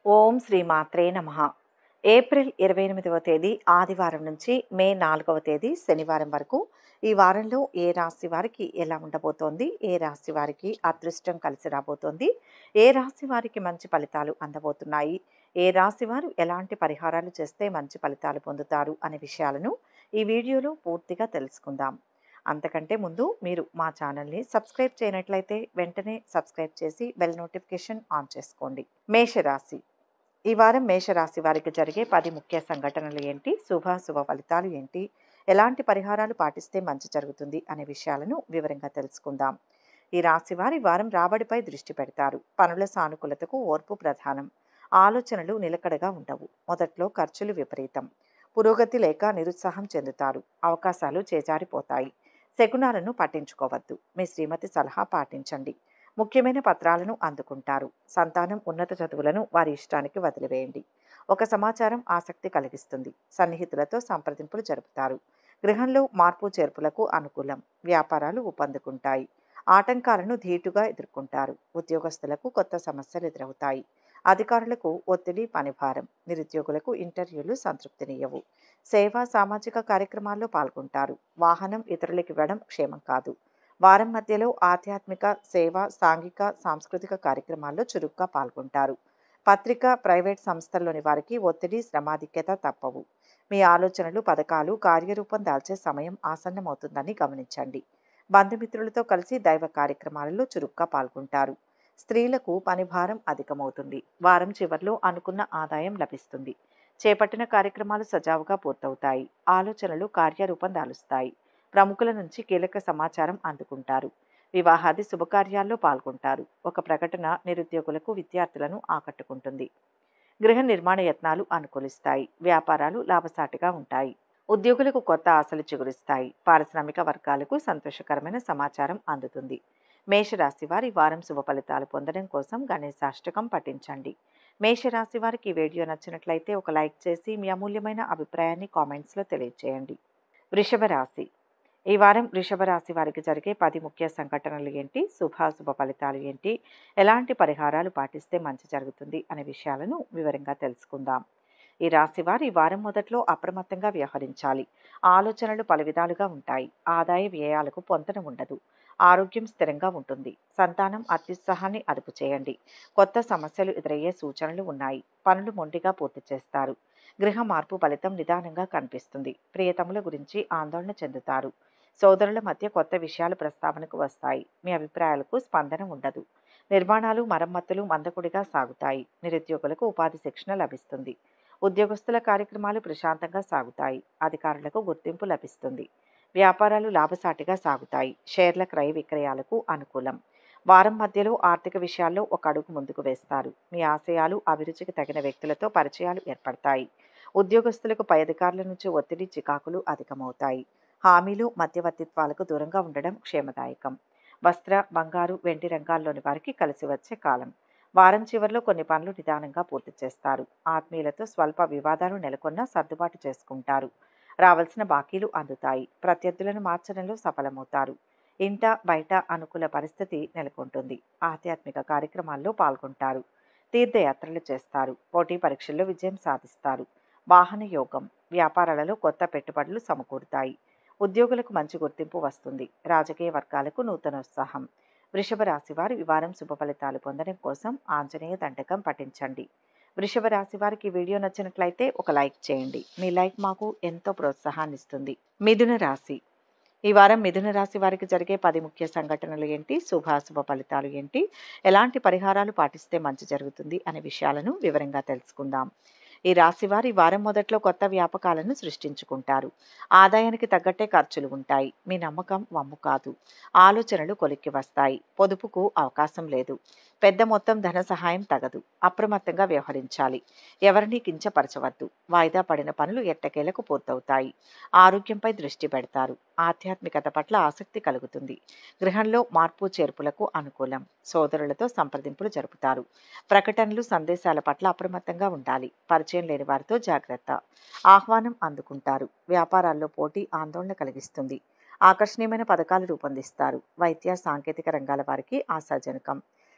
ఓం శ్రీ మాత్రే నమ ఏప్రిల్ ఇరవై ఎనిమిదవ తేదీ ఆదివారం నుంచి మే నాలుగవ తేదీ శనివారం వరకు ఈ వారంలో ఏ రాశి వారికి ఎలా ఉండబోతోంది ఏ రాశి వారికి అదృష్టం కలిసి రాబోతోంది ఏ రాశి వారికి మంచి ఫలితాలు అందబోతున్నాయి ఏ రాశి వారు ఎలాంటి పరిహారాలు చేస్తే మంచి ఫలితాలు పొందుతారు అనే విషయాలను ఈ వీడియోలో పూర్తిగా తెలుసుకుందాం అంతకంటే ముందు మీరు మా ఛానల్ని సబ్స్క్రైబ్ చేయనట్లయితే వెంటనే సబ్స్క్రైబ్ చేసి బెల్ నోటిఫికేషన్ ఆన్ చేసుకోండి మేషరాశి ఈ వారం మేషరాశి వారికి జరిగే పది ముఖ్య సంఘటనలు ఏంటి శుభాశుభ ఫలితాలు ఏంటి ఎలాంటి పరిహారాలు పాటిస్తే మంచి జరుగుతుంది అనే విషయాలను వివరంగా తెలుసుకుందాం ఈ రాశి వారి వారం రాబడిపై దృష్టి పెడతారు పనుల సానుకూలతకు ఓర్పు ప్రధానం ఆలోచనలు నిలకడగా ఉండవు మొదట్లో ఖర్చులు విపరీతం పురోగతి లేక నిరుత్సాహం చెందుతారు అవకాశాలు చేజారిపోతాయి శకునాలను పట్టించుకోవద్దు మీ శ్రీమతి సలహా పాటించండి ముఖ్యమైన పత్రాలను అందుకుంటారు సంతానం ఉన్నత చదువులను వారి ఇష్టానికి వదిలివేయండి ఒక సమాచారం ఆసక్తి కలిగిస్తుంది సన్నిహితులతో సంప్రదింపులు జరుపుతారు గృహంలో మార్పు చేర్పులకు అనుకూలం వ్యాపారాలు ఊపందుకుంటాయి ఆటంకాలను ధీటుగా ఎదుర్కొంటారు ఉద్యోగస్తులకు కొత్త సమస్యలు ఎదురవుతాయి అధికారులకు ఒత్తిడి పనిభారం నిరుద్యోగులకు ఇంటర్వ్యూలు సంతృప్తినియ్యవు సేవా సామాజిక కార్యక్రమాల్లో పాల్గొంటారు వాహనం ఇతరులకు ఇవ్వడం క్షేమం కాదు వారం మధ్యలో ఆధ్యాత్మిక సేవ సాంఘిక సాంస్కృతిక కార్యక్రమాల్లో చురుగ్గా పాల్గొంటారు పత్రిక ప్రైవేట్ సంస్థల్లోని వారికి ఒత్తిడి శ్రమాధిక్యత తప్పవు మీ ఆలోచనలు పథకాలు కార్యరూపం దాల్చే సమయం ఆసన్నమవుతుందని గమనించండి బంధుమిత్రులతో కలిసి దైవ కార్యక్రమాలలో చురుగ్గా పాల్గొంటారు స్త్రీలకు పనిభారం అధికమవుతుంది వారం చివర్లో అనుకున్న ఆదాయం లభిస్తుంది చేపట్టిన కార్యక్రమాలు సజావుగా పూర్తవుతాయి ఆలోచనలు కార్యరూపం దాలుస్తాయి ప్రముఖుల నుంచి కీలక సమాచారం అందుకుంటారు వివాహాది శుభకార్యాల్లో పాల్గొంటారు ఒక ప్రకటన నిరుద్యోగులకు విద్యార్థులను ఆకట్టుకుంటుంది గృహ నిర్మాణ యత్నాలు అనుకూలిస్తాయి వ్యాపారాలు లాభసాటిగా ఉంటాయి ఉద్యోగులకు కొత్త ఆశలు చిగురిస్తాయి పారిశ్రామిక వర్గాలకు సంతోషకరమైన సమాచారం అందుతుంది మేషరాశి వారి వారం శుభ ఫలితాలు పొందడం కోసం గణేశాష్టకం పఠించండి మేషరాశి వారికి ఈ వీడియో నచ్చినట్లయితే ఒక లైక్ చేసి మీ అమూల్యమైన అభిప్రాయాన్ని కామెంట్స్లో తెలియజేయండి వృషభ రాశి ఈ వారం వృషభ రాశి వారికి జరిగే పది ముఖ్య సంఘటనలు ఏంటి శుభాశుభ ఫలితాలు ఏంటి ఎలాంటి పరిహారాలు పాటిస్తే మంచి జరుగుతుంది అనే విషయాలను వివరంగా తెలుసుకుందాం ఈ రాశి వారు ఈ వారం మొదట్లో అప్రమత్తంగా వ్యవహరించాలి ఆలోచనలు పలు విధాలుగా ఉంటాయి ఆదాయ వ్యయాలకు పొంతన ఉండదు ఆరోగ్యం స్థిరంగా ఉంటుంది సంతానం అత్యుత్సాహాన్ని అదుపు చేయండి కొత్త సమస్యలు ఎదురయ్యే సూచనలు ఉన్నాయి పనులు మొండిగా పూర్తి చేస్తారు గృహ మార్పు ఫలితం నిదానంగా కనిపిస్తుంది ప్రియతముల గురించి ఆందోళన చెందుతారు సోదరుల మధ్య కొత్త విషయాలు ప్రస్తావనకు వస్తాయి మీ అభిప్రాయాలకు స్పందన ఉండదు నిర్మాణాలు మరమ్మతులు మందకుడిగా సాగుతాయి నిరుద్యోగులకు ఉపాధి శిక్షణ లభిస్తుంది ఉద్యోగస్తుల కార్యక్రమాలు ప్రశాంతంగా సాగుతాయి అధికారులకు గుర్తింపు లభిస్తుంది వ్యాపారాలు లాభసాటిగా సాగుతాయి షేర్ల క్రయ విక్రయాలకు అనుకూలం వారం మధ్యలో ఆర్థిక విషయాల్లో ఒక అడుగు ముందుకు వేస్తారు మీ ఆశయాలు అభిరుచికి తగిన వ్యక్తులతో పరిచయాలు ఏర్పడతాయి ఉద్యోగస్తులకు పై అధికారుల నుంచి ఒత్తిడి చికాకులు అధికమవుతాయి హామీలు మధ్యవర్తిత్వాలకు దూరంగా ఉండడం క్షేమదాయకం వస్త్ర బంగారు వెండి రంగాల్లోని వారికి కలిసి వచ్చే కాలం వారం చివరిలో కొన్ని పనులు నిదానంగా పూర్తి చేస్తారు ఆత్మీయులతో స్వల్ప వివాదాలు నెలకొన్నా సర్దుబాటు చేసుకుంటారు రావాల్సిన బాకీలు అందుతాయి ప్రత్యర్థులను మార్చడంలో సఫలమవుతారు ఇంట బయట అనుకూల పరిస్థితి నెలకొంటుంది ఆధ్యాత్మిక కార్యక్రమాల్లో పాల్గొంటారు తీర్థయాత్రలు చేస్తారు పోటీ పరీక్షల్లో విజయం సాధిస్తారు వాహన యోగం వ్యాపారాలలో కొత్త పెట్టుబడులు సమకూరుతాయి ఉద్యోగులకు మంచి గుర్తింపు వస్తుంది రాజకీయ వర్గాలకు నూతనోత్సాహం వృషభ రాశి వారు ఈ వారం శుభ ఫలితాలు పొందడం కోసం ఆంజనేయ దండకం పఠించండి వృషభ రాశి వారికి ఈ వీడియో నచ్చినట్లయితే ఒక లైక్ చేయండి మీ లైక్ మాకు ఎంతో ప్రోత్సాహాన్ని ఇస్తుంది మిథున రాశి ఈ వారం మిథున రాశి వారికి జరిగే పది ముఖ్య సంఘటనలు ఏంటి శుభాశుభ ఫలితాలు ఏంటి ఎలాంటి పరిహారాలు పాటిస్తే మంచి జరుగుతుంది అనే విషయాలను వివరంగా తెలుసుకుందాం ఈ రాశి వారి వారం మొదట్లో కొత్త వ్యాపకాలను సృష్టించుకుంటారు ఆదాయానికి తగ్గట్టే ఖర్చులు ఉంటాయి మీ నమ్మకం వమ్ము కాదు ఆలోచనలు కొలిక్కి వస్తాయి పొదుపుకు అవకాశం లేదు పెద్ద మొత్తం ధన సహాయం తగదు అప్రమత్తంగా వ్యవహరించాలి ఎవరిని కించపరచవద్దు వాయిదా పడిన పనులు ఎట్టకేలకు పూర్తవుతాయి ఆరోగ్యంపై దృష్టి పెడతారు ఆధ్యాత్మికత పట్ల ఆసక్తి కలుగుతుంది గృహంలో మార్పు చేర్పులకు అనుకూలం సోదరులతో సంప్రదింపులు జరుపుతారు ప్రకటనలు సందేశాల పట్ల అప్రమత్తంగా ఉండాలి పరిచయం లేని వారితో జాగ్రత్త ఆహ్వానం అందుకుంటారు వ్యాపారాల్లో పోటీ ఆందోళన కలిగిస్తుంది ఆకర్షణీయమైన పథకాలు రూపొందిస్తారు వైద్య సాంకేతిక రంగాల వారికి ఆశాజనకం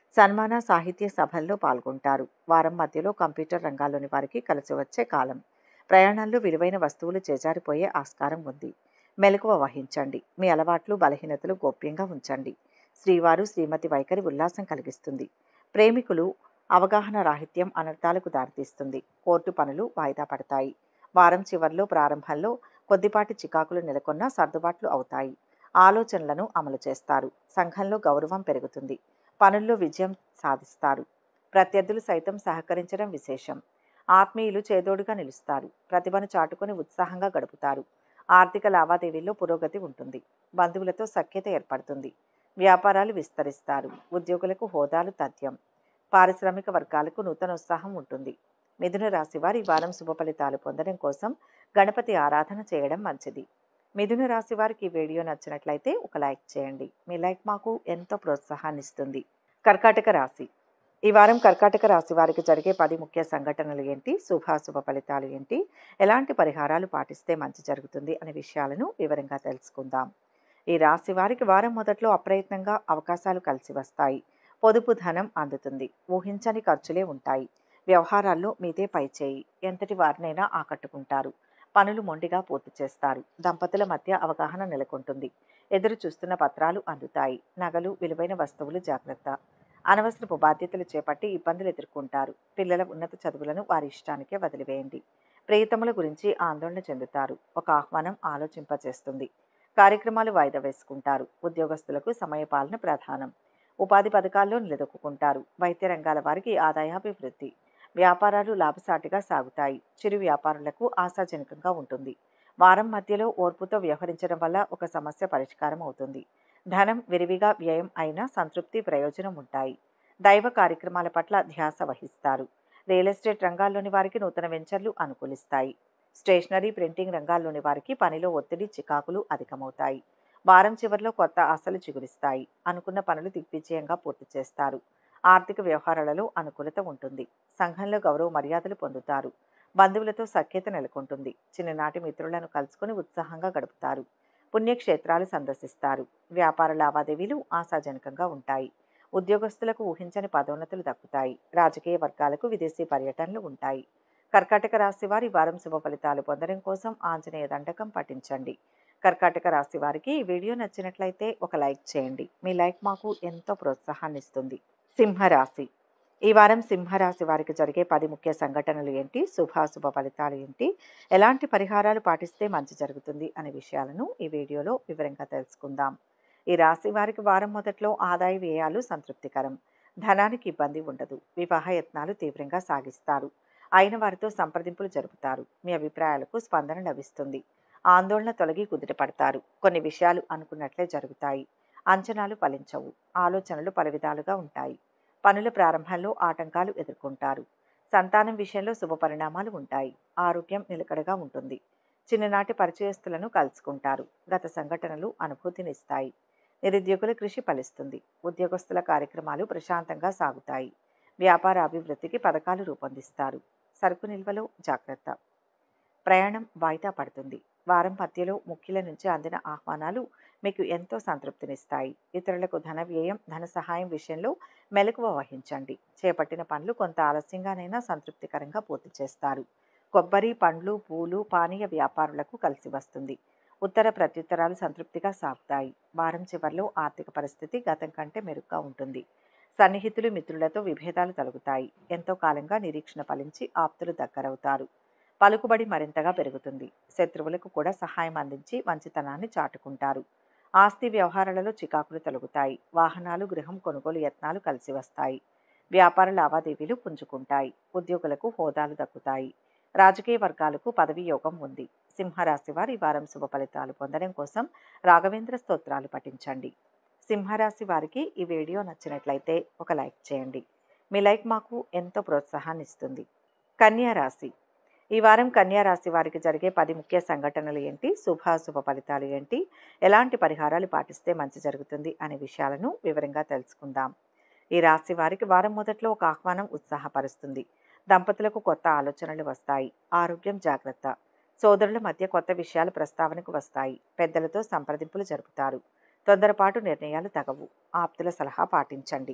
సన్మాన సాహిత్య సభల్లో పాల్గొంటారు వారం మధ్యలో కంప్యూటర్ రంగాల్లోని వారికి కలిసి వచ్చే కాలం ప్రయాణాల్లో విలువైన వస్తువులు చేజారిపోయే ఆస్కారం ఉంది మెలకువ వహించండి మీ అలవాట్లు బలహీనతలు గోప్యంగా ఉంచండి శ్రీవారు శ్రీమతి వైఖరి ఉల్లాసం కలిగిస్తుంది ప్రేమికులు అవగాహన రాహిత్యం అనర్థాలకు దారితీస్తుంది కోర్టు పనులు వాయిదా పడతాయి వారం చివర్లో ప్రారంభంలో కొద్దిపాటి చికాకులు నెలకొన్నా సర్దుబాట్లు అవుతాయి ఆలోచనలను అమలు చేస్తారు సంఘంలో గౌరవం పెరుగుతుంది పనుల్లో విజయం సాధిస్తారు ప్రత్యర్థులు సైతం సహకరించడం విశేషం ఆత్మీయులు చేదోడుగా నిలుస్తారు ప్రతిభను చాటుకొని ఉత్సాహంగా గడుపుతారు ఆర్థిక లావాదేవీల్లో పురోగతి ఉంటుంది బంధువులతో సఖ్యత ఏర్పడుతుంది వ్యాపారాలు విస్తరిస్తారు ఉద్యోగులకు హోదాలు తథ్యం పారిశ్రామిక వర్గాలకు నూతన ఉత్సాహం ఉంటుంది మిథున రాశి వారి వారం శుభ ఫలితాలు పొందడం కోసం గణపతి ఆరాధన చేయడం మంచిది మిథున రాశి వారికి ఈ వీడియో నచ్చినట్లయితే ఒక లైక్ చేయండి మీ లైక్ మాకు ఎంతో ప్రోత్సాహాన్ని ఇస్తుంది కర్కాటక రాశి ఈ వారం కర్కాటక రాశి వారికి జరిగే పది ముఖ్య సంఘటనలు ఏంటి శుభాశుభ ఫలితాలు ఏంటి ఎలాంటి పరిహారాలు పాటిస్తే మంచి జరుగుతుంది అనే విషయాలను వివరంగా తెలుసుకుందాం ఈ రాశి వారికి వారం మొదట్లో అప్రయత్నంగా అవకాశాలు కలిసి వస్తాయి పొదుపు ధనం అందుతుంది ఊహించని ఖర్చులే ఉంటాయి వ్యవహారాల్లో మీదే పైచేయి ఎంతటి వారినైనా ఆకట్టుకుంటారు పనులు మొండిగా పూర్తి చేస్తారు దంపతుల మధ్య అవగాహన నెలకొంటుంది ఎదురు చూస్తున్న పత్రాలు అందుతాయి నగలు విలువైన వస్తువులు జాగ్రత్త అనవసరపు బాధ్యతలు చేపట్టి ఇబ్బందులు ఎదుర్కొంటారు పిల్లల ఉన్నత చదువులను వారి ఇష్టానికే వదిలివేయండి ప్రియతముల గురించి ఆందోళన చెందుతారు ఒక ఆహ్వానం ఆలోచింపచేస్తుంది కార్యక్రమాలు వాయిదా వేసుకుంటారు ఉద్యోగస్తులకు సమయపాలన ప్రధానం ఉపాధి పథకాల్లో నిలదొక్కుంటారు వైద్య రంగాల వారికి ఆదాయాభివృద్ధి వ్యాపారాలు లాభసాటిగా సాగుతాయి చిరు వ్యాపారులకు ఆశాజనకంగా ఉంటుంది వారం మధ్యలో ఓర్పుతో వ్యవహరించడం వల్ల ఒక సమస్య పరిష్కారం అవుతుంది ధనం విరివిగా వ్యయం అయినా సంతృప్తి ప్రయోజనం ఉంటాయి దైవ కార్యక్రమాల పట్ల ధ్యాస వహిస్తారు రియల్ ఎస్టేట్ రంగాల్లోని వారికి నూతన వెంచర్లు అనుకూలిస్తాయి స్టేషనరీ ప్రింటింగ్ రంగాల్లోని వారికి పనిలో ఒత్తిడి చికాకులు అధికమవుతాయి వారం చివరిలో కొత్త ఆశలు చిగురిస్తాయి అనుకున్న పనులు దిగ్విజయంగా పూర్తి చేస్తారు ఆర్థిక వ్యవహారాలలో అనుకూలత ఉంటుంది సంఘంలో గౌరవ మర్యాదలు పొందుతారు బంధువులతో సఖ్యత నెలకొంటుంది చిన్ననాటి మిత్రులను కలుసుకుని ఉత్సాహంగా గడుపుతారు పుణ్యక్షేత్రాలు సందర్శిస్తారు వ్యాపార లావాదేవీలు ఆశాజనకంగా ఉంటాయి ఉద్యోగస్తులకు ఊహించని పదోన్నతులు దక్కుతాయి రాజకీయ వర్గాలకు విదేశీ పర్యటనలు ఉంటాయి కర్కాటక రాశి వారి వారం శుభ ఫలితాలు పొందడం కోసం ఆంజనేయ దండకం పఠించండి కర్కాటక రాశి వారికి ఈ వీడియో నచ్చినట్లయితే ఒక లైక్ చేయండి మీ లైక్ మాకు ఎంతో ప్రోత్సాహాన్ని ఇస్తుంది సింహరాశి ఈ వారం సింహరాశి వారికి జరిగే పది ముఖ్య సంఘటనలు ఏంటి శుభాశుభ ఫలితాలు ఏంటి ఎలాంటి పరిహారాలు పాటిస్తే మంచి జరుగుతుంది అనే విషయాలను ఈ వీడియోలో వివరంగా తెలుసుకుందాం ఈ రాశి వారికి వారం మొదట్లో ఆదాయ వ్యయాలు సంతృప్తికరం ధనానికి ఇబ్బంది ఉండదు వివాహ యత్నాలు తీవ్రంగా సాగిస్తారు అయిన వారితో సంప్రదింపులు జరుపుతారు మీ అభిప్రాయాలకు స్పందన లభిస్తుంది ఆందోళన తొలగి కుదుటపడతారు కొన్ని విషయాలు అనుకున్నట్లే జరుగుతాయి అంచనాలు ఫలించవు ఆలోచనలు పలు విధాలుగా ఉంటాయి పనుల ప్రారంభంలో ఆటంకాలు ఎదుర్కొంటారు సంతానం విషయంలో శుభ పరిణామాలు ఉంటాయి ఆరోగ్యం నిలకడగా ఉంటుంది చిన్ననాటి పరిచయస్తులను కలుసుకుంటారు గత సంఘటనలు అనుభూతినిస్తాయి నిరుద్యోగుల కృషి ఫలిస్తుంది ఉద్యోగస్తుల కార్యక్రమాలు ప్రశాంతంగా సాగుతాయి వ్యాపార అభివృద్ధికి పథకాలు రూపొందిస్తారు సరుకు నిల్వలో జాగ్రత్త ప్రయాణం వాయిదా పడుతుంది వారం మధ్యలో ముఖ్యుల నుంచి అందిన ఆహ్వానాలు మీకు ఎంతో సంతృప్తినిస్తాయి ఇతరులకు ధన వ్యయం ధన సహాయం విషయంలో మెలకువ వహించండి చేపట్టిన పనులు కొంత ఆలస్యంగానైనా సంతృప్తికరంగా పూర్తి చేస్తారు కొబ్బరి పండ్లు పూలు పానీయ వ్యాపారులకు కలిసి వస్తుంది ఉత్తర ప్రత్యుత్తరాలు సంతృప్తిగా సాగుతాయి వారం చివరిలో ఆర్థిక పరిస్థితి గతం కంటే మెరుగ్గా ఉంటుంది సన్నిహితులు మిత్రులతో విభేదాలు తొలగుతాయి ఎంతో కాలంగా నిరీక్షణ ఫలించి ఆప్తులు దగ్గరవుతారు పలుకుబడి మరింతగా పెరుగుతుంది శత్రువులకు కూడా సహాయం అందించి మంచితనాన్ని చాటుకుంటారు ఆస్తి వ్యవహారాలలో చికాకులు తొలగుతాయి వాహనాలు గృహం కొనుగోలు యత్నాలు కలిసి వస్తాయి వ్యాపార లావాదేవీలు పుంజుకుంటాయి ఉద్యోగులకు హోదాలు దక్కుతాయి రాజకీయ వర్గాలకు పదవి యోగం ఉంది సింహరాశి వారి వారం శుభ ఫలితాలు పొందడం కోసం రాఘవేంద్ర స్తోత్రాలు పఠించండి సింహరాశి వారికి ఈ వీడియో నచ్చినట్లయితే ఒక లైక్ చేయండి మీ లైక్ మాకు ఎంతో ప్రోత్సాహాన్ని ఇస్తుంది కన్యా రాశి ఈ వారం కన్యా రాశి వారికి జరిగే పది ముఖ్య సంఘటనలు ఏంటి శుభాశుభ ఫలితాలు ఏంటి ఎలాంటి పరిహారాలు పాటిస్తే మంచి జరుగుతుంది అనే విషయాలను వివరంగా తెలుసుకుందాం ఈ రాశి వారికి వారం మొదట్లో ఒక ఆహ్వానం ఉత్సాహపరుస్తుంది దంపతులకు కొత్త ఆలోచనలు వస్తాయి ఆరోగ్యం జాగ్రత్త సోదరుల మధ్య కొత్త విషయాలు ప్రస్తావనకు వస్తాయి పెద్దలతో సంప్రదింపులు జరుపుతారు తొందరపాటు నిర్ణయాలు తగవు ఆప్తుల సలహా పాటించండి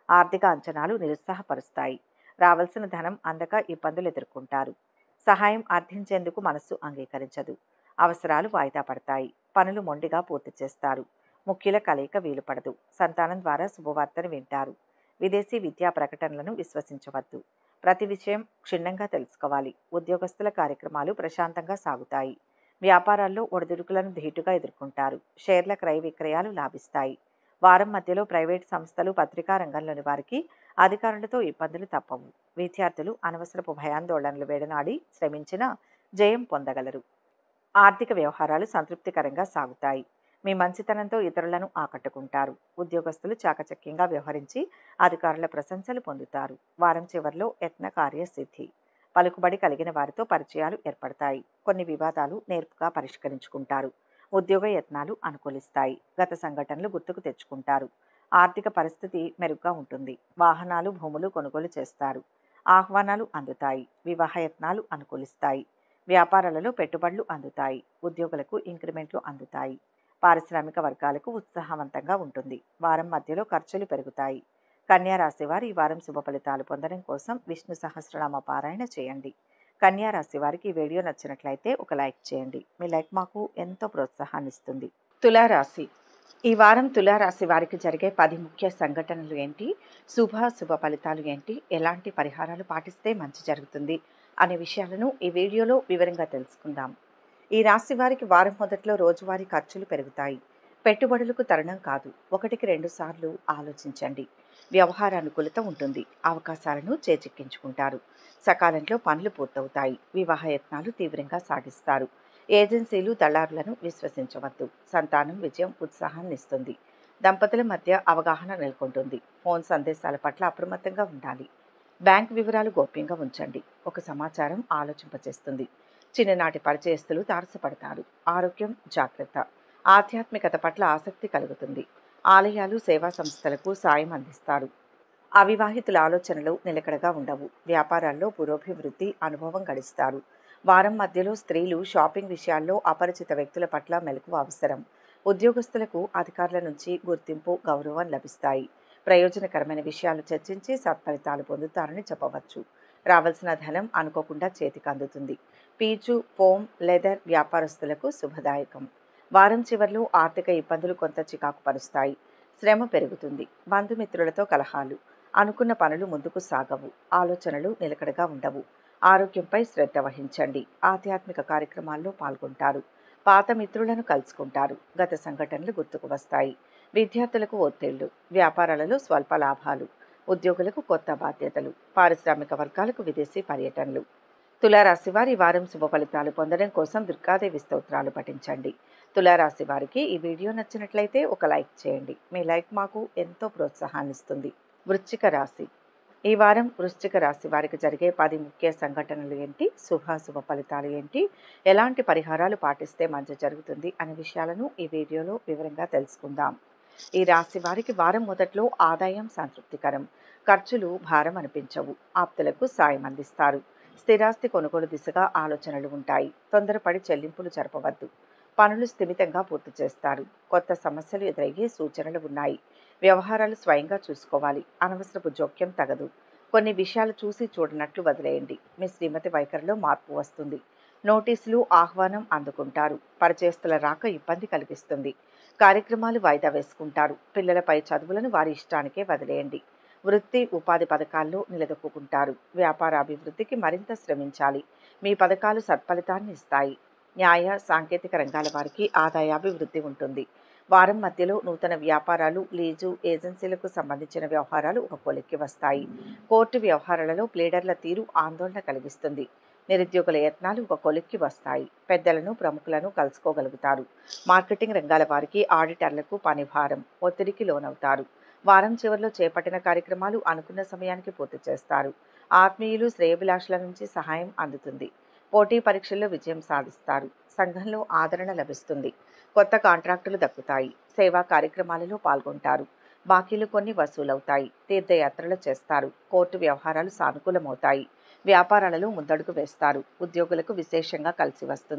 ఆర్థిక అంచనాలు నిరుత్సాహపరుస్తాయి రావాల్సిన ధనం అందక ఇబ్బందులు ఎదుర్కొంటారు సహాయం అర్థించేందుకు మనస్సు అంగీకరించదు అవసరాలు వాయిదా పడతాయి పనులు మొండిగా పూర్తి చేస్తారు ముఖ్యుల కలయిక వీలు పడదు సంతానం ద్వారా శుభవార్తను వింటారు విదేశీ విద్యా ప్రకటనలను విశ్వసించవద్దు ప్రతి విషయం క్షుణ్ణంగా తెలుసుకోవాలి ఉద్యోగస్తుల కార్యక్రమాలు ప్రశాంతంగా సాగుతాయి వ్యాపారాల్లో ఒడిదుడుకులను ధీటుగా ఎదుర్కొంటారు షేర్ల క్రయ విక్రయాలు లాభిస్తాయి వారం మధ్యలో ప్రైవేట్ సంస్థలు పత్రికా రంగంలోని వారికి అధికారులతో ఇబ్బందులు తప్పవు విద్యార్థులు అనవసరపు భయాందోళనలు వేడనాడి శ్రమించిన జయం పొందగలరు ఆర్థిక వ్యవహారాలు సంతృప్తికరంగా సాగుతాయి మీ మంచితనంతో ఇతరులను ఆకట్టుకుంటారు ఉద్యోగస్తులు చాకచక్యంగా వ్యవహరించి అధికారుల ప్రశంసలు పొందుతారు వారం చివరిలో యత్న కార్యసిద్ధి పలుకుబడి కలిగిన వారితో పరిచయాలు ఏర్పడతాయి కొన్ని వివాదాలు నేర్పుగా పరిష్కరించుకుంటారు ఉద్యోగ యత్నాలు అనుకూలిస్తాయి గత సంఘటనలు గుర్తుకు తెచ్చుకుంటారు ఆర్థిక పరిస్థితి మెరుగ్గా ఉంటుంది వాహనాలు భూములు కొనుగోలు చేస్తారు ఆహ్వానాలు అందుతాయి వివాహ యత్నాలు అనుకూలిస్తాయి వ్యాపారాలలో పెట్టుబడులు అందుతాయి ఉద్యోగులకు ఇంక్రిమెంట్లు అందుతాయి పారిశ్రామిక వర్గాలకు ఉత్సాహవంతంగా ఉంటుంది వారం మధ్యలో ఖర్చులు పెరుగుతాయి కన్యా రాశి వారు ఈ వారం శుభ ఫలితాలు పొందడం కోసం విష్ణు సహస్రనామ పారాయణ చేయండి కన్యా రాశి వారికి ఈ వీడియో నచ్చినట్లయితే ఒక లైక్ చేయండి మీ లైక్ మాకు ఎంతో ప్రోత్సాహాన్ని ఇస్తుంది తులారాశి ఈ వారం తులారాశి వారికి జరిగే పది ముఖ్య సంఘటనలు ఏంటి శుభ శుభ ఫలితాలు ఏంటి ఎలాంటి పరిహారాలు పాటిస్తే మంచి జరుగుతుంది అనే విషయాలను ఈ వీడియోలో వివరంగా తెలుసుకుందాం ఈ రాశి వారికి వారం మొదట్లో రోజువారీ ఖర్చులు పెరుగుతాయి పెట్టుబడులకు తరుణం కాదు ఒకటికి రెండు సార్లు ఆలోచించండి వ్యవహార అనుకూలత ఉంటుంది అవకాశాలను చేజిక్కించుకుంటారు సకాలంలో పనులు పూర్తవుతాయి వివాహ యత్నాలు తీవ్రంగా సాగిస్తారు ఏజెన్సీలు దళారులను విశ్వసించవద్దు సంతానం విజయం ఉత్సాహాన్ని ఇస్తుంది దంపతుల మధ్య అవగాహన నెలకొంటుంది ఫోన్ సందేశాల పట్ల అప్రమత్తంగా ఉండాలి బ్యాంక్ వివరాలు గోప్యంగా ఉంచండి ఒక సమాచారం ఆలోచింపచేస్తుంది చిన్ననాటి పరిచయస్తులు తారసపడతారు ఆరోగ్యం జాగ్రత్త ఆధ్యాత్మికత పట్ల ఆసక్తి కలుగుతుంది ఆలయాలు సేవా సంస్థలకు సాయం అందిస్తారు అవివాహితుల ఆలోచనలు నిలకడగా ఉండవు వ్యాపారాల్లో పురోభివృద్ధి అనుభవం గడిస్తారు వారం మధ్యలో స్త్రీలు షాపింగ్ విషయాల్లో అపరిచిత వ్యక్తుల పట్ల మెలకువ అవసరం ఉద్యోగస్తులకు అధికారుల నుంచి గుర్తింపు గౌరవం లభిస్తాయి ప్రయోజనకరమైన విషయాలు చర్చించి సత్ఫలితాలు పొందుతారని చెప్పవచ్చు రావాల్సిన ధనం అనుకోకుండా చేతికి అందుతుంది పీచు ఫోమ్ లెదర్ వ్యాపారస్తులకు శుభదాయకం వారం చివర్లో ఆర్థిక ఇబ్బందులు కొంత చికాకు పరుస్తాయి శ్రమ పెరుగుతుంది బంధుమిత్రులతో కలహాలు అనుకున్న పనులు ముందుకు సాగవు ఆలోచనలు నిలకడగా ఉండవు ఆరోగ్యంపై శ్రద్ధ వహించండి ఆధ్యాత్మిక కార్యక్రమాల్లో పాల్గొంటారు పాత మిత్రులను కలుసుకుంటారు గత సంఘటనలు గుర్తుకు వస్తాయి విద్యార్థులకు ఒత్తిళ్లు వ్యాపారాలలో స్వల్ప లాభాలు ఉద్యోగులకు కొత్త బాధ్యతలు పారిశ్రామిక వర్గాలకు విదేశీ పర్యటనలు తులారాశి వారి వారం శుభ ఫలితాలు పొందడం కోసం దుర్గాదేవి స్తోత్రాలు పఠించండి తులారాశి వారికి ఈ వీడియో నచ్చినట్లయితే ఒక లైక్ చేయండి మీ లైక్ మాకు ఎంతో ప్రోత్సాహాన్ని ఇస్తుంది వృశ్చిక రాశి ఈ వారం వృశ్చిక రాశి వారికి జరిగే పది ముఖ్య సంఘటనలు ఏంటి శుభాశుభ ఫలితాలు ఏంటి ఎలాంటి పరిహారాలు పాటిస్తే మంచి జరుగుతుంది అనే విషయాలను ఈ వీడియోలో వివరంగా తెలుసుకుందాం ఈ రాశి వారికి వారం మొదట్లో ఆదాయం సంతృప్తికరం ఖర్చులు భారం అనిపించవు ఆప్తులకు సాయం అందిస్తారు స్థిరాస్తి కొనుగోలు దిశగా ఆలోచనలు ఉంటాయి తొందరపడి చెల్లింపులు జరపవద్దు పనులు స్థిమితంగా పూర్తి చేస్తారు కొత్త సమస్యలు ఎదురయ్యే సూచనలు ఉన్నాయి వ్యవహారాలు స్వయంగా చూసుకోవాలి అనవసరపు జోక్యం తగదు కొన్ని విషయాలు చూసి చూడనట్లు వదిలేయండి మీ శ్రీమతి వైఖరిలో మార్పు వస్తుంది నోటీసులు ఆహ్వానం అందుకుంటారు పరిచయస్తుల రాక ఇబ్బంది కలిగిస్తుంది కార్యక్రమాలు వాయిదా వేసుకుంటారు పిల్లలపై చదువులను వారి ఇష్టానికే వదిలేయండి వృత్తి ఉపాధి పథకాల్లో నిలదొక్కుంటారు వ్యాపార అభివృద్ధికి మరింత శ్రమించాలి మీ పథకాలు సత్ఫలితాన్ని ఇస్తాయి న్యాయ సాంకేతిక రంగాల వారికి ఆదాయాభివృద్ధి ఉంటుంది వారం మధ్యలో నూతన వ్యాపారాలు లీజు ఏజెన్సీలకు సంబంధించిన వ్యవహారాలు ఒక కొలిక్కి వస్తాయి కోర్టు వ్యవహారాలలో ప్లేడర్ల తీరు ఆందోళన కలిగిస్తుంది నిరుద్యోగుల యత్నాలు ఒక కొలిక్కి వస్తాయి పెద్దలను ప్రముఖులను కలుసుకోగలుగుతారు మార్కెటింగ్ రంగాల వారికి ఆడిటర్లకు పని భారం ఒత్తిడికి లోనవుతారు వారం చివరిలో చేపట్టిన కార్యక్రమాలు అనుకున్న సమయానికి పూర్తి చేస్తారు ఆత్మీయులు శ్రేయభిలాషుల నుంచి సహాయం అందుతుంది పోటీ పరీక్షల్లో విజయం సాధిస్తారు సంఘంలో ఆదరణ లభిస్తుంది కొత్త కాంట్రాక్టులు దక్కుతాయి సేవా కార్యక్రమాలలో పాల్గొంటారు బాకీలు కొన్ని వసూలవుతాయి తీర్థయాత్రలు చేస్తారు కోర్టు వ్యవహారాలు సానుకూలమవుతాయి వ్యాపారాలలో ముందడుగు వేస్తారు ఉద్యోగులకు విశేషంగా కలిసి వస్తుంది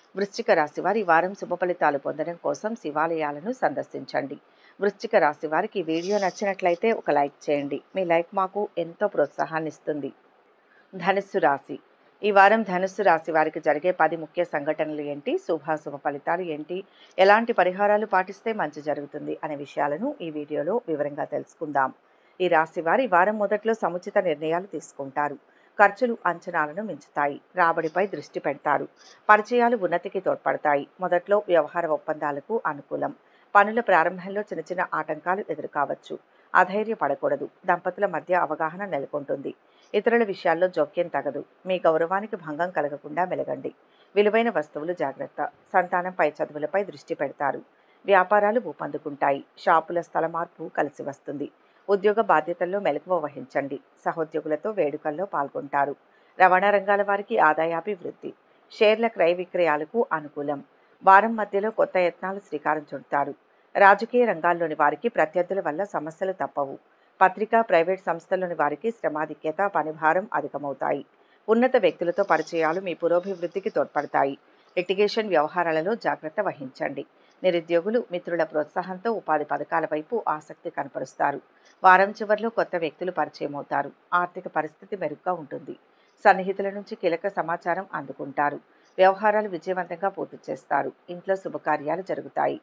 వృశ్చిక రాశి వారి ఈ వారం శుభ ఫలితాలు పొందడం కోసం శివాలయాలను సందర్శించండి వృశ్చిక రాశి వారికి ఈ వీడియో నచ్చినట్లయితే ఒక లైక్ చేయండి మీ లైక్ మాకు ఎంతో ప్రోత్సాహాన్ని ఇస్తుంది ధనుస్సు రాశి ఈ వారం ధనుస్సు రాశి వారికి జరిగే పది ముఖ్య సంఘటనలు ఏంటి శుభాశుభ ఫలితాలు ఏంటి ఎలాంటి పరిహారాలు పాటిస్తే మంచి జరుగుతుంది అనే విషయాలను ఈ వీడియోలో వివరంగా తెలుసుకుందాం ఈ రాశి వారి ఈ వారం మొదట్లో సముచిత నిర్ణయాలు తీసుకుంటారు ఖర్చులు అంచనాలను మించుతాయి రాబడిపై దృష్టి పెడతారు పరిచయాలు ఉన్నతికి తోడ్పడతాయి మొదట్లో వ్యవహార ఒప్పందాలకు అనుకూలం పనుల ప్రారంభంలో చిన్న చిన్న ఆటంకాలు ఎదురుకావచ్చు అధైర్యపడకూడదు దంపతుల మధ్య అవగాహన నెలకొంటుంది ఇతరుల విషయాల్లో జోక్యం తగదు మీ గౌరవానికి భంగం కలగకుండా మెలగండి విలువైన వస్తువులు జాగ్రత్త సంతానంపై చదువులపై దృష్టి పెడతారు వ్యాపారాలు ఊపందుకుంటాయి షాపుల స్థల మార్పు కలిసి వస్తుంది ఉద్యోగ బాధ్యతల్లో మెలకువ వహించండి సహోద్యోగులతో వేడుకల్లో పాల్గొంటారు రవాణా రంగాల వారికి ఆదాయాభివృద్ధి షేర్ల క్రయ విక్రయాలకు అనుకూలం వారం మధ్యలో కొత్త యత్నాలు శ్రీకారం చుడతారు రాజకీయ రంగాల్లోని వారికి ప్రత్యర్థుల వల్ల సమస్యలు తప్పవు పత్రికా ప్రైవేట్ సంస్థల్లోని వారికి శ్రమాధిక్యత పనిభారం అధికమవుతాయి ఉన్నత వ్యక్తులతో పరిచయాలు మీ పురోభివృద్ధికి తోడ్పడతాయి లిటిగేషన్ వ్యవహారాలలో జాగ్రత్త వహించండి నిరుద్యోగులు మిత్రుల ప్రోత్సాహంతో ఉపాధి పథకాల వైపు ఆసక్తి కనపరుస్తారు వారం చివరిలో కొత్త వ్యక్తులు పరిచయం అవుతారు ఆర్థిక పరిస్థితి మెరుగ్గా ఉంటుంది సన్నిహితుల నుంచి కీలక సమాచారం అందుకుంటారు వ్యవహారాలు విజయవంతంగా పూర్తి చేస్తారు ఇంట్లో శుభకార్యాలు జరుగుతాయి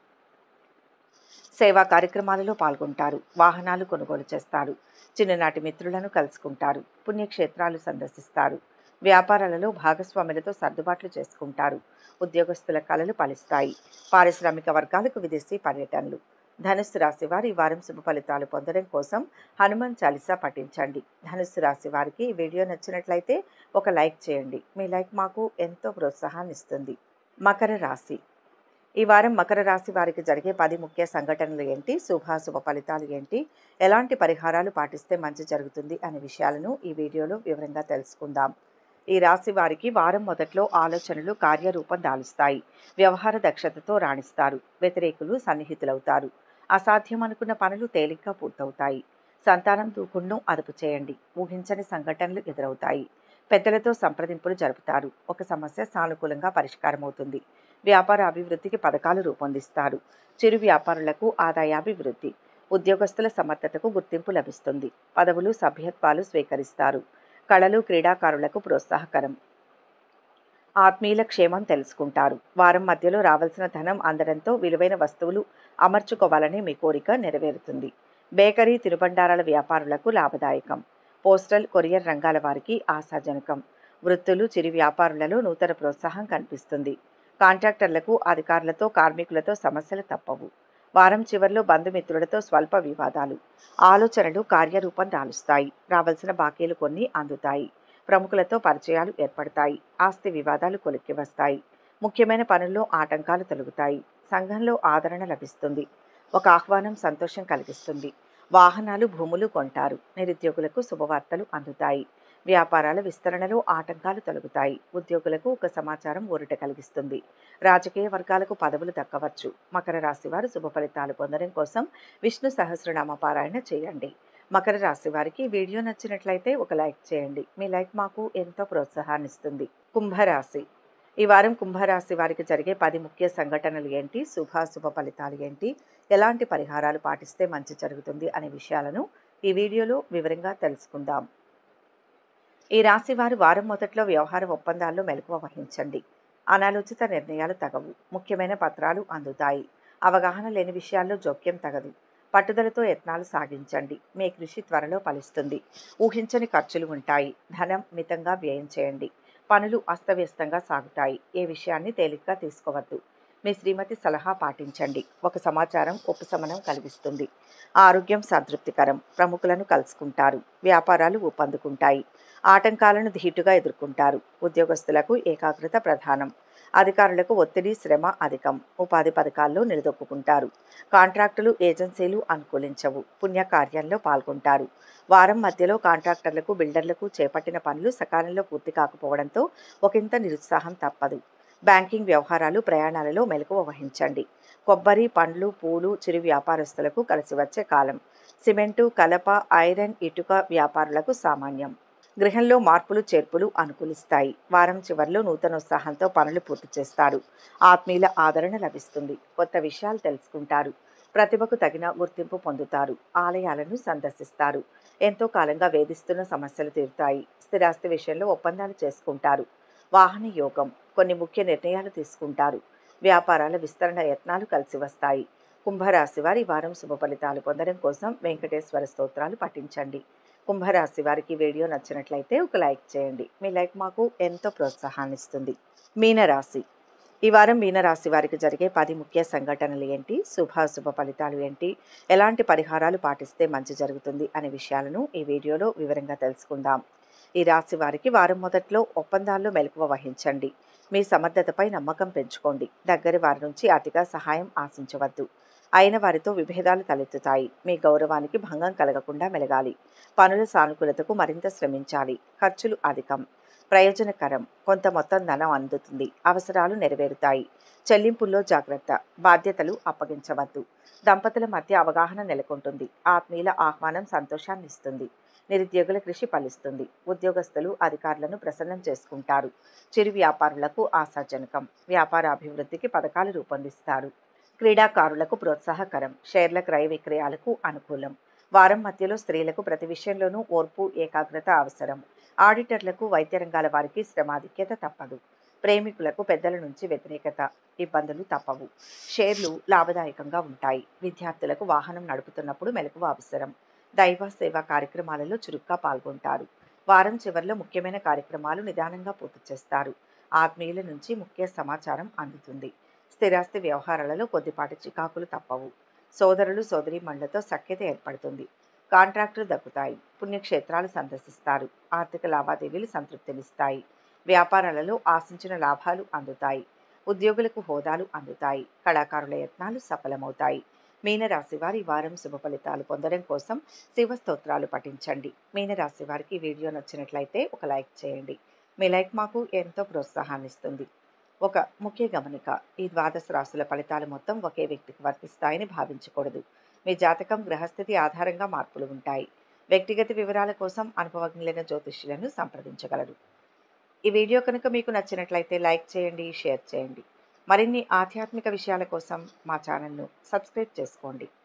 సేవా కార్యక్రమాలలో పాల్గొంటారు వాహనాలు కొనుగోలు చేస్తారు చిన్ననాటి మిత్రులను కలుసుకుంటారు పుణ్యక్షేత్రాలు సందర్శిస్తారు వ్యాపారాలలో భాగస్వాములతో సర్దుబాట్లు చేసుకుంటారు ఉద్యోగస్తుల కళలు ఫలిస్తాయి పారిశ్రామిక వర్గాలకు విదేశీ పర్యటనలు ధనుస్సు రాశి వారి ఈ వారం శుభ ఫలితాలు పొందడం కోసం హనుమాన్ చాలీసా పఠించండి ధనుస్సు రాశి వారికి ఈ వీడియో నచ్చినట్లయితే ఒక లైక్ చేయండి మీ లైక్ మాకు ఎంతో ప్రోత్సాహాన్ని ఇస్తుంది మకర రాశి ఈ వారం మకర రాశి వారికి జరిగే పది ముఖ్య సంఘటనలు ఏంటి శుభాశుభ ఫలితాలు ఏంటి ఎలాంటి పరిహారాలు పాటిస్తే మంచి జరుగుతుంది అనే విషయాలను ఈ వీడియోలో వివరంగా తెలుసుకుందాం ఈ రాశి వారికి వారం మొదట్లో ఆలోచనలు కార్యరూపం దాలుస్తాయి వ్యవహార దక్షతతో రాణిస్తారు వ్యతిరేకులు సన్నిహితులవుతారు అసాధ్యం అనుకున్న పనులు తేలిగ్గా పూర్తవుతాయి సంతానం దూకుడును అదుపు చేయండి ఊహించని సంఘటనలు ఎదురవుతాయి పెద్దలతో సంప్రదింపులు జరుపుతారు ఒక సమస్య సానుకూలంగా పరిష్కారమవుతుంది వ్యాపార అభివృద్ధికి పథకాలు రూపొందిస్తారు చిరు వ్యాపారులకు ఆదాయాభివృద్ధి ఉద్యోగస్తుల సమర్థతకు గుర్తింపు లభిస్తుంది పదవులు సభ్యత్వాలు స్వీకరిస్తారు కళలు క్రీడాకారులకు ప్రోత్సాహకరం ఆత్మీయుల క్షేమం తెలుసుకుంటారు వారం మధ్యలో రావాల్సిన ధనం అందడంతో విలువైన వస్తువులు అమర్చుకోవాలనే మీ కోరిక నెరవేరుతుంది బేకరీ తిరుబండారాల వ్యాపారులకు లాభదాయకం పోస్టల్ కొరియర్ రంగాల వారికి ఆశాజనకం వృత్తులు చిరు వ్యాపారులలో నూతన ప్రోత్సాహం కనిపిస్తుంది కాంట్రాక్టర్లకు అధికారులతో కార్మికులతో సమస్యలు తప్పవు వారం చివరిలో బంధుమిత్రులతో స్వల్ప వివాదాలు ఆలోచనలు కార్యరూపం దాలుస్తాయి రావాల్సిన బాకీలు కొన్ని అందుతాయి ప్రముఖులతో పరిచయాలు ఏర్పడతాయి ఆస్తి వివాదాలు కొలిక్కి వస్తాయి ముఖ్యమైన పనుల్లో ఆటంకాలు తొలగుతాయి సంఘంలో ఆదరణ లభిస్తుంది ఒక ఆహ్వానం సంతోషం కలిగిస్తుంది వాహనాలు భూములు కొంటారు నిరుద్యోగులకు శుభవార్తలు అందుతాయి వ్యాపారాల విస్తరణలో ఆటంకాలు తొలగుతాయి ఉద్యోగులకు ఒక సమాచారం ఊరట కలిగిస్తుంది రాజకీయ వర్గాలకు పదవులు దక్కవచ్చు మకర రాశి వారు శుభ ఫలితాలు పొందడం కోసం విష్ణు సహస్రనామ పారాయణ చేయండి మకర రాశి వారికి వీడియో నచ్చినట్లయితే ఒక లైక్ చేయండి మీ లైక్ మాకు ఎంతో ప్రోత్సాహాన్ని ఇస్తుంది కుంభరాశి ఈ వారం కుంభరాశి వారికి జరిగే పది ముఖ్య సంఘటనలు ఏంటి శుభాశుభ ఫలితాలు ఏంటి ఎలాంటి పరిహారాలు పాటిస్తే మంచి జరుగుతుంది అనే విషయాలను ఈ వీడియోలో వివరంగా తెలుసుకుందాం ఈ రాశి వారు వారం మొదట్లో వ్యవహార ఒప్పందాల్లో మెలకువ వహించండి అనాలోచిత నిర్ణయాలు తగవు ముఖ్యమైన పత్రాలు అందుతాయి అవగాహన లేని విషయాల్లో జోక్యం తగదు పట్టుదలతో యత్నాలు సాగించండి మీ కృషి త్వరలో ఫలిస్తుంది ఊహించని ఖర్చులు ఉంటాయి ధనం మితంగా వ్యయం చేయండి పనులు అస్తవ్యస్తంగా సాగుతాయి ఏ విషయాన్ని తేలిగ్గా తీసుకోవద్దు మీ శ్రీమతి సలహా పాటించండి ఒక సమాచారం ఉపశమనం కలిగిస్తుంది ఆరోగ్యం సంతృప్తికరం ప్రముఖులను కలుసుకుంటారు వ్యాపారాలు ఊపందుకుంటాయి ఆటంకాలను ధీటుగా ఎదుర్కొంటారు ఉద్యోగస్తులకు ఏకాగ్రత ప్రధానం అధికారులకు ఒత్తిడి శ్రమ అధికం ఉపాధి పథకాల్లో నిలదొక్కుంటారు కాంట్రాక్టులు ఏజెన్సీలు అనుకూలించవు పుణ్యకార్యాల్లో పాల్గొంటారు వారం మధ్యలో కాంట్రాక్టర్లకు బిల్డర్లకు చేపట్టిన పనులు సకాలంలో పూర్తి కాకపోవడంతో ఒకంత నిరుత్సాహం తప్పదు బ్యాంకింగ్ వ్యవహారాలు ప్రయాణాలలో మెలకువ వహించండి కొబ్బరి పండ్లు పూలు చిరు వ్యాపారస్తులకు కలిసి వచ్చే కాలం సిమెంటు కలప ఐరన్ ఇటుక వ్యాపారులకు సామాన్యం గృహంలో మార్పులు చేర్పులు అనుకూలిస్తాయి వారం చివరిలో నూతనోత్సాహంతో పనులు పూర్తి చేస్తారు ఆత్మీయుల ఆదరణ లభిస్తుంది కొత్త విషయాలు తెలుసుకుంటారు ప్రతిభకు తగిన గుర్తింపు పొందుతారు ఆలయాలను సందర్శిస్తారు ఎంతో కాలంగా వేధిస్తున్న సమస్యలు తీరుతాయి స్థిరాస్తి విషయంలో ఒప్పందాలు చేసుకుంటారు వాహన యోగం కొన్ని ముఖ్య నిర్ణయాలు తీసుకుంటారు వ్యాపారాల విస్తరణ యత్నాలు కలిసి వస్తాయి కుంభరాశి వారి ఈ వారం శుభ ఫలితాలు పొందడం కోసం వెంకటేశ్వర స్తోత్రాలు పఠించండి కుంభరాశి వారికి ఈ వీడియో నచ్చినట్లయితే ఒక లైక్ చేయండి మీ లైక్ మాకు ఎంతో ప్రోత్సాహాన్ని ఇస్తుంది మీనరాశి ఈ వారం మీనరాశి వారికి జరిగే పది ముఖ్య సంఘటనలు ఏంటి శుభాశుభ ఫలితాలు ఏంటి ఎలాంటి పరిహారాలు పాటిస్తే మంచి జరుగుతుంది అనే విషయాలను ఈ వీడియోలో వివరంగా తెలుసుకుందాం ఈ రాశి వారికి వారం మొదట్లో ఒప్పందాల్లో మెలకువ వహించండి మీ సమర్థతపై నమ్మకం పెంచుకోండి దగ్గరి వారి నుంచి అతిగా సహాయం ఆశించవద్దు అయిన వారితో విభేదాలు తలెత్తుతాయి మీ గౌరవానికి భంగం కలగకుండా మెలగాలి పనుల సానుకూలతకు మరింత శ్రమించాలి ఖర్చులు అధికం ప్రయోజనకరం కొంత మొత్తం ధనం అందుతుంది అవసరాలు నెరవేరుతాయి చెల్లింపుల్లో జాగ్రత్త బాధ్యతలు అప్పగించవద్దు దంపతుల మధ్య అవగాహన నెలకొంటుంది ఆత్మీయుల ఆహ్వానం సంతోషాన్ని ఇస్తుంది నిరుద్యోగుల కృషి ఫలిస్తుంది ఉద్యోగస్తులు అధికారులను ప్రసన్నం చేసుకుంటారు చిరు వ్యాపారులకు ఆశాజనకం వ్యాపార అభివృద్ధికి పథకాలు రూపొందిస్తారు క్రీడాకారులకు ప్రోత్సాహకరం షేర్ల క్రయ విక్రయాలకు అనుకూలం వారం మధ్యలో స్త్రీలకు ప్రతి విషయంలోనూ ఓర్పు ఏకాగ్రత అవసరం ఆడిటర్లకు వైద్య రంగాల వారికి శ్రమాధిక్యత తప్పదు ప్రేమికులకు పెద్దల నుంచి వ్యతిరేకత ఇబ్బందులు తప్పవు షేర్లు లాభదాయకంగా ఉంటాయి విద్యార్థులకు వాహనం నడుపుతున్నప్పుడు మెలకువ అవసరం దైవ సేవా కార్యక్రమాలలో చురుగ్గా పాల్గొంటారు వారం చివరిలో ముఖ్యమైన కార్యక్రమాలు నిదానంగా పూర్తి చేస్తారు ఆత్మీయుల నుంచి ముఖ్య సమాచారం అందుతుంది స్థిరాస్తి వ్యవహారాలలో కొద్దిపాటి చికాకులు తప్పవు సోదరులు సోదరీమణులతో సఖ్యత ఏర్పడుతుంది కాంట్రాక్టులు దక్కుతాయి పుణ్యక్షేత్రాలు సందర్శిస్తారు ఆర్థిక లావాదేవీలు సంతృప్తినిస్తాయి వ్యాపారాలలో ఆశించిన లాభాలు అందుతాయి ఉద్యోగులకు హోదాలు అందుతాయి కళాకారుల యత్నాలు సఫలమవుతాయి మీనరాశి వారి ఈ వారం శుభ ఫలితాలు పొందడం కోసం శివ స్తోత్రాలు పఠించండి మీనరాశి వారికి ఈ వీడియో నచ్చినట్లయితే ఒక లైక్ చేయండి మీ లైక్ మాకు ఎంతో ప్రోత్సాహాన్ని ఇస్తుంది ఒక ముఖ్య గమనిక ఈ ద్వాదశ రాశుల ఫలితాలు మొత్తం ఒకే వ్యక్తికి వర్తిస్తాయని భావించకూడదు మీ జాతకం గ్రహస్థితి ఆధారంగా మార్పులు ఉంటాయి వ్యక్తిగత వివరాల కోసం అనుభవజ్ఞులైన జ్యోతిష్యులను సంప్రదించగలరు ఈ వీడియో కనుక మీకు నచ్చినట్లయితే లైక్ చేయండి షేర్ చేయండి మరిన్ని ఆధ్యాత్మిక విషయాల కోసం మా ఛానల్ను సబ్స్క్రైబ్ చేసుకోండి